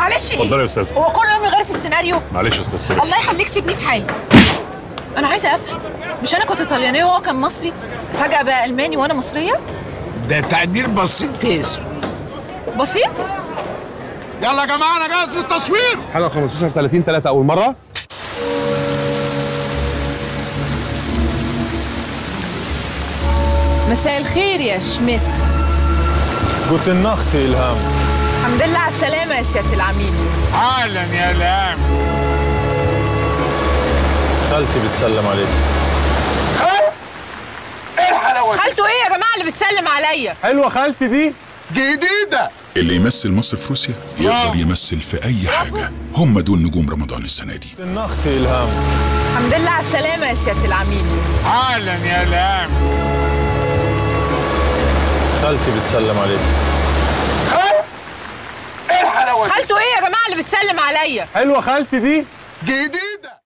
معلش ايه اتفضلي يا استاذ هو كل يوم يغير في السيناريو معلش يا استاذ سوري الله يخليك سيبني في حالي انا عايزه افهم مش انا كنت طليانيه وهو كان مصري فجاه بقى الماني وانا مصريه ده تعديل بسيط يا اسم بسيط يلا يا جماعه انا جاهز للتصوير حلقه 15 30 3 اول مره مساء الخير يا شميت جوتن ناخت إلهام الحمد لله على السلامه يا سياده العميد اهلا يا لام خالتي بتسلم عليك ايه الحلاوه دي؟ خالته ايه يا جماعه اللي بتسلم عليا حلوه خالتي دي جديده اللي يمثل مصر في روسيا يقدر يمثل في اي حاجه هم دول نجوم رمضان السنه دي جوتن ناخت إلهام الحمد لله على السلامه يا سياده العميد اهلا يا لام خالتي بتسلم عليك ايه الحلاوه دي؟ خالته ايه يا جماعه اللي بتسلم عليا حلوه خالتي دي جديده